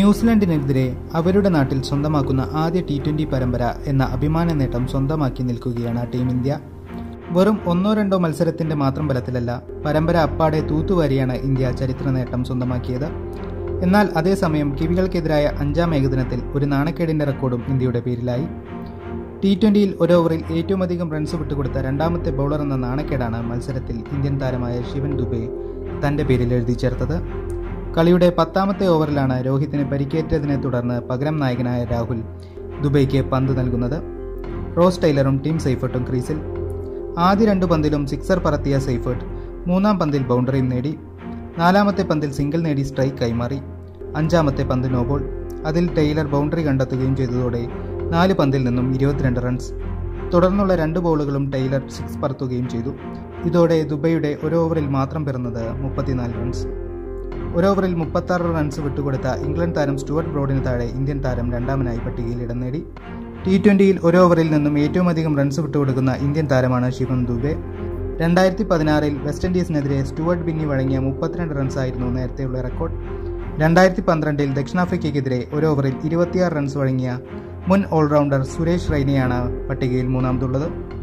ന്യൂസിലൻഡിനെതിരെ അവരുടെ നാട്ടിൽ സ്വന്തമാക്കുന്ന ആദ്യ ടി ട്വൻ്റി പരമ്പര എന്ന അഭിമാന നേട്ടം സ്വന്തമാക്കി നിൽക്കുകയാണ് ടീം ഇന്ത്യ വെറും ഒന്നോ രണ്ടോ മത്സരത്തിന്റെ മാത്രം ബലത്തിലല്ല പരമ്പര അപ്പാടെ തൂത്തുവാരിയാണ് ഇന്ത്യ ചരിത്ര നേട്ടം സ്വന്തമാക്കിയത് എന്നാൽ അതേസമയം കിവികൾക്കെതിരായ അഞ്ചാം ഏകദിനത്തിൽ ഒരു നാണക്കേടിന്റെ റെക്കോർഡും ഇന്ത്യയുടെ പേരിലായി ടി ട്വൻ്റിയിൽ ഒരു ഓവറിൽ ഏറ്റവും അധികം റൺസ് വിട്ടുകൊടുത്ത രണ്ടാമത്തെ ബൗളർ എന്ന നാണക്കേടാണ് മത്സരത്തിൽ ഇന്ത്യൻ താരമായ ശിവൻ ദുബെ തന്റെ പേരിൽ എഴുതി ചേർത്തത് കളിയുടെ പത്താമത്തെ ഓവറിലാണ് രോഹിത്തിന് പരിക്കേറ്റതിനെ തുടർന്ന് പകരം നായകനായ രാഹുൽ ദുബൈക്ക് പന്ത് നൽകുന്നത് റോസ് ടൈലറും ടീം സൈഫർട്ടും ക്രീസിൽ ആദ്യ രണ്ട് പന്തിലും സിക്സർ പറത്തിയ സൈഫർട്ട് മൂന്നാം പന്തിൽ ബൗണ്ടറിയും നേടി നാലാമത്തെ പന്തിൽ സിംഗിൾ നേടി സ്ട്രൈക്ക് കൈമാറി അഞ്ചാമത്തെ പന്ത് നോബോൾ അതിൽ ടൈലർ ബൗണ്ടറി കണ്ടെത്തുകയും ചെയ്തതോടെ നാല് പന്തിൽ നിന്നും ഇരുപത്തിരണ്ട് റൺസ് തുടർന്നുള്ള രണ്ട് ബോളുകളും ടൈലർ സിക്സ് പറത്തുകയും ചെയ്തു ഇതോടെ ദുബൈയുടെ ഒരു ഓവറിൽ മാത്രം പിറന്നത് മുപ്പത്തിനാല് റൺസ് ഒരു ഓവറിൽ മുപ്പത്താറ് റൺസ് വിട്ടുകൊടുത്ത ഇംഗ്ലണ്ട് താരം സ്റ്റുവർട്ട് ബ്രോഡിന് താഴെ ഇന്ത്യൻ താരം രണ്ടാമനായി പട്ടികയിൽ ഇടം നേടി ടി ട്വൻ്റിയിൽ ഒരു ഓവറിൽ നിന്നും ഏറ്റവും അധികം റൺസ് വിട്ടുകൊടുക്കുന്ന ഇന്ത്യൻ താരമാണ് ശിവൻ ദുബെ രണ്ടായിരത്തി പതിനാറിൽ വെസ്റ്റ് ഇൻഡീസിനെതിരെ സ്റ്റുവർട്ട് ബിന്നി വഴങ്ങിയ മുപ്പത്തിരണ്ട് റൺസായിരുന്നു നേരത്തെയുള്ള റെക്കോർഡ് രണ്ടായിരത്തി പന്ത്രണ്ടിൽ ദക്ഷിണാഫ്രിക്കയ്ക്കെതിരെ ഒരു ഓവറിൽ ഇരുപത്തിയാറ് റൺസ് വഴങ്ങിയ മുൻ ഓൾറൗണ്ടർ സുരേഷ് റൈനയാണ് പട്ടികയിൽ മൂന്നാമതുള്ളത്